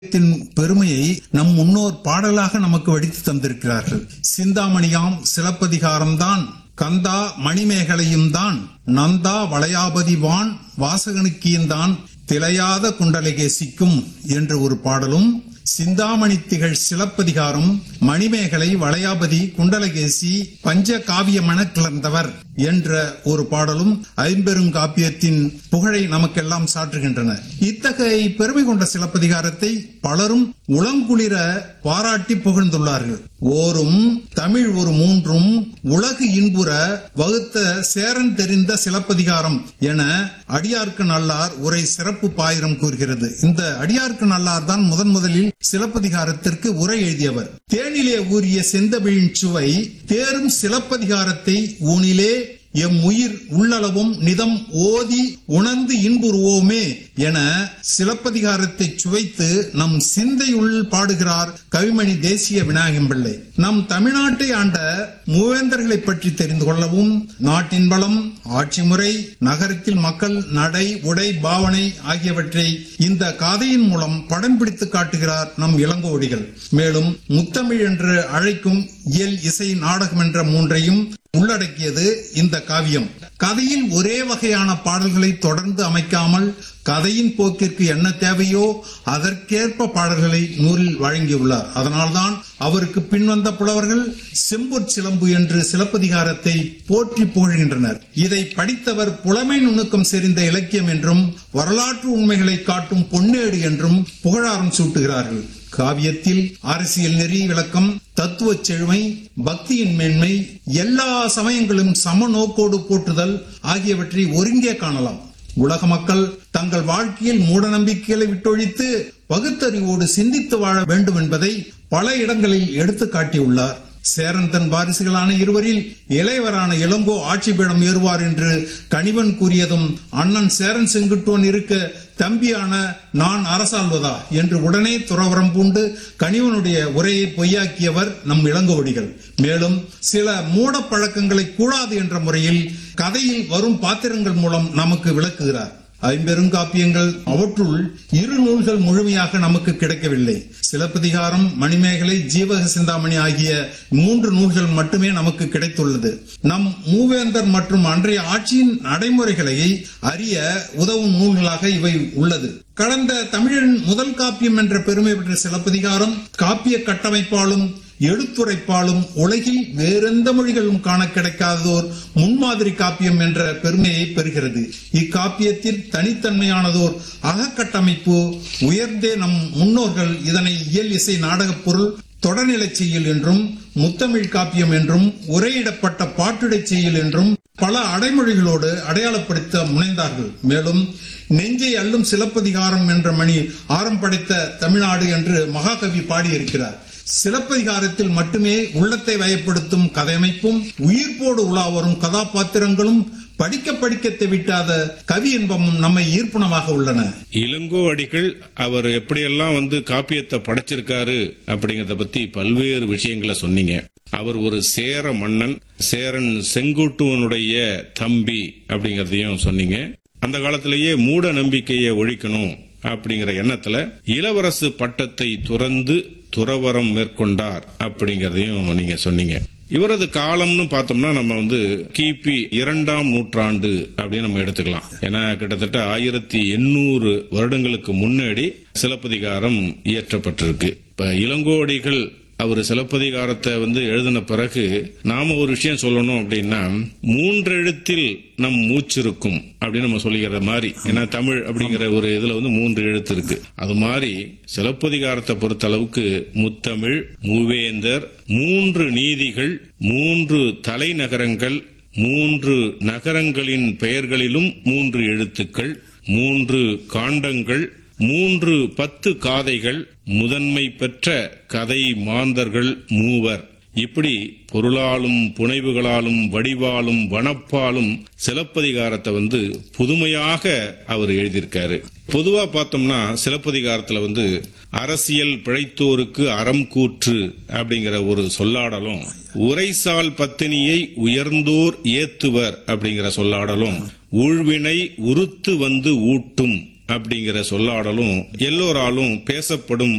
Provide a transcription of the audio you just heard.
காப்பியத்தின் பெருமையை நம் முன்னோர் பாடலாக நமக்கு வடித்து தந்திருக்கிறார்கள் சிந்தாமணியாம் சிலப்பதிகாரம்தான் கந்தா மணிமேகலையும் தான் நந்தா வளையாபதி வான் வாசகனுக்கியந்தான் திளையாத குண்டலகேசிக்கும் என்று ஒரு பாடலும் சிந்தாமணி திகழ் சிலப்பதிகாரம் மணிமேகலை வளையாபதி குண்டலகேசி பஞ்ச காவியமன கிளர்ந்தவர் என்ற ஒரு பாடலும் ஐம்பெரும் காப்பியத்தின் புகழை நமக்கெல்லாம் சாற்றுகின்றன இத்தகைய பெருமை கொண்ட சிலப்பதிகாரத்தை பலரும் உளங்குளிர பாராட்டி புகழ்ந்துள்ளார்கள் ஓரும் தமிழ் ஒரு மூன்றும் உலகு இன்புற வகுத்த சேரன் தெரிந்த சிலப்பதிகாரம் என அடியார்க்கு நல்லார் உரை சிறப்பு பாயிரம் கூறுகிறது இந்த அடியார்க்கு நல்லார் தான் முதன் முதலில் சிலப்பதிகாரத்திற்கு உரை எழுதியவர் தேனிலே ஊறிய செந்தமிழின் சுவை தேரும் சிலப்பதிகாரத்தை ஊனிலே எம் உயிர் உள்ளளவும் நிதம் ஓதி உணர்ந்து இன்புறுவோமே என சிலப்பதிகாரத்தை சுவைத்து நம் சிந்தையுள் பாடுகிறார் கவிமணி தேசிய விநாயகம் பிள்ளை நம் தமிழ்நாட்டை ஆண்ட மூவேந்தர்களை பற்றி தெரிந்து கொள்ளவும் நாட்டின் பலம் ஆட்சி முறை நகரத்தில் மக்கள் நடை உடை பாவனை ஆகியவற்றை இந்த காதையின் மூலம் படம் பிடித்து காட்டுகிறார் நம் இளங்கோடிகள் மேலும் முத்தமிழ் என்று அழைக்கும் இயல் இசை நாடகம் என்ற மூன்றையும் உள்ளடக்கியது இந்த காவியம் கதையில் ஒரே வகையான பாடல்களை தொடர்ந்து அமைக்காமல் கதையின் போக்கிற்கு என்ன தேவையோ அதற்கேற்ப பாடல்களை நூலில் வழங்கியுள்ளார் அதனால்தான் அவருக்கு பின்வந்த புலவர்கள் செம்பொற் சிலம்பு என்று சிலப்பதிகாரத்தை போற்றி புகழ்கின்றனர் இதை படித்தவர் புலமை நுணுக்கம் செறிந்த இலக்கியம் என்றும் வரலாற்று உண்மைகளை காட்டும் பொன்னேடு என்றும் புகழாரம் சூட்டுகிறார்கள் காவியத்தில் அரசியல் நெறி விளக்கம் தத்துவ செழுமை பக்தியின் மேன்மை எல்லா சமயங்களும் சம நோக்கோடு போற்றுதல் ஆகியவற்றை ஒருங்கே காணலாம் உலக மக்கள் தங்கள் வாழ்க்கையில் மூட நம்பிக்கைகளை விட்டொழித்து பகுத்தறிவோடு சிந்தித்து வாழ வேண்டும் என்பதை பல இடங்களில் எடுத்து காட்டியுள்ளார் சேரன் தன் வாரிசுகளான இருவரில் இளையவரான இளங்கோ ஆட்சி பீடம் ஏறுவார் என்று கணிவன் கூறியதும் அண்ணன் சேரன் செங்குட்டுவன் இருக்க தம்பியான நான் அரசாள்வதா என்று உடனே துறவரம் பூண்டு கணிவனுடைய உரையை பொய்யாக்கியவர் நம் இளங்கோவடிகள் மேலும் சில மூட பழக்கங்களை கூடாது என்ற முறையில் கதையில் வரும் பாத்திரங்கள் மூலம் நமக்கு விளக்குகிறார் ஐம்பெருங்காப்பியங்கள் அவற்றுள் இரு நூல்கள் முழுமையாக நமக்கு கிடைக்கவில்லை சிலப்பதிகாரம் மணிமேகலை ஜீவக சிந்தாமணி ஆகிய மூன்று நூல்கள் மட்டுமே நமக்கு கிடைத்துள்ளது நம் மூவேந்தர் மற்றும் அன்றைய ஆட்சியின் நடைமுறைகளை அறிய உதவும் நூல்களாக இவை உள்ளது கடந்த தமிழின் முதல் காப்பியம் என்ற பெருமை பெற்ற சிலப்பதிகாரம் காப்பிய கட்டமைப்பாலும் எழுத்துரைப்பாலும் உலகில் வேறெந்த மொழிகளும் காண கிடைக்காததோர் முன்மாதிரி காப்பியம் என்ற பெருமையை பெறுகிறது இக்காப்பியத்தில் தனித்தன்மையானதோர் அகக்கட்டமைப்பு உயர்ந்தே நம் முன்னோர்கள் இதனை இயல் இசை நாடகப் பொருள் தொடர்நிலை செய்யுள் என்றும் முத்தமிழ் காப்பியம் என்றும் உரையிடப்பட்ட பாட்டுடை செய்யுள் என்றும் பல அடைமொழிகளோடு அடையாளப்படுத்த முனைந்தார்கள் மேலும் நெஞ்சை அள்ளும் சிலப்பதிகாரம் என்ற மணி ஆரம் படைத்த தமிழ்நாடு என்று மகாகவி பாடியிருக்கிறார் சிலப்பதிகாரத்தில் மட்டுமே உள்ளத்தை வயப்படுத்தும் கதையமைப்பும் உயிர்ப்போடு உலா வரும் கதாபாத்திரங்களும் படிக்க படிக்க தெவிட்டாத கவி இன்பமும் நம்மை ஈர்ப்புணமாக உள்ளன இளங்கோ அடிகள் அவர் எப்படியெல்லாம் வந்து காப்பியத்தை படைச்சிருக்காரு அப்படிங்கறத பத்தி பல்வேறு விஷயங்களை சொன்னீங்க அவர் ஒரு சேர மன்னன் சேரன் செங்குட்டுவனுடைய தம்பி அப்படிங்கறதையும் சொன்னீங்க அந்த காலத்திலேயே மூட நம்பிக்கையை ஒழிக்கணும் அப்படிங்கிற எண்ணத்துல இளவரசு பட்டத்தை துறந்து துறவரம் மேற்கொண்டார் அப்படிங்கறதையும் நீங்க சொன்னீங்க இவரது காலம்னு பார்த்தோம்னா நம்ம வந்து கிபி இரண்டாம் நூற்றாண்டு அப்படின்னு நம்ம எடுத்துக்கலாம் ஏன்னா கிட்டத்தட்ட ஆயிரத்தி எண்ணூறு வருடங்களுக்கு முன்னாடி சிலப்பதிகாரம் இயற்றப்பட்டிருக்கு இப்ப இளங்கோடிகள் அவர் சிலப்பதிகாரத்தை வந்து எழுதின பிறகு நாம ஒரு விஷயம் சொல்லணும் அப்படின்னா மூன்றெழுத்தில் நம் மூச்சிருக்கும் அப்படின்னு நம்ம சொல்லிக்கிற மாதிரி ஏன்னா தமிழ் அப்படிங்கிற ஒரு இதுல வந்து மூன்று எழுத்து இருக்கு அது மாதிரி சிலப்பதிகாரத்தை பொறுத்த அளவுக்கு முத்தமிழ் மூவேந்தர் மூன்று நீதிகள் மூன்று தலைநகரங்கள் மூன்று நகரங்களின் பெயர்களிலும் மூன்று எழுத்துக்கள் மூன்று காண்டங்கள் மூன்று பத்து காதைகள் முதன்மை பெற்ற கதை மாந்தர்கள் மூவர் இப்படி பொருளாலும் புனைவுகளாலும் வடிவாலும் வனப்பாலும் சிலப்பதிகாரத்தை வந்து புதுமையாக அவர் எழுதியிருக்காரு பொதுவா பார்த்தோம்னா சிலப்பதிகாரத்துல வந்து அரசியல் பிழைத்தோருக்கு அறம் கூற்று அப்படிங்கிற ஒரு சொல்லாடலும் உரைசால் பத்தினியை உயர்ந்தோர் ஏத்துவர் அப்படிங்கிற சொல்லாடலும் ஊழ்வினை உருத்து வந்து ஊட்டும் அப்படிங்கிற சொல்லாடலும் எல்லோராலும் பேசப்படும்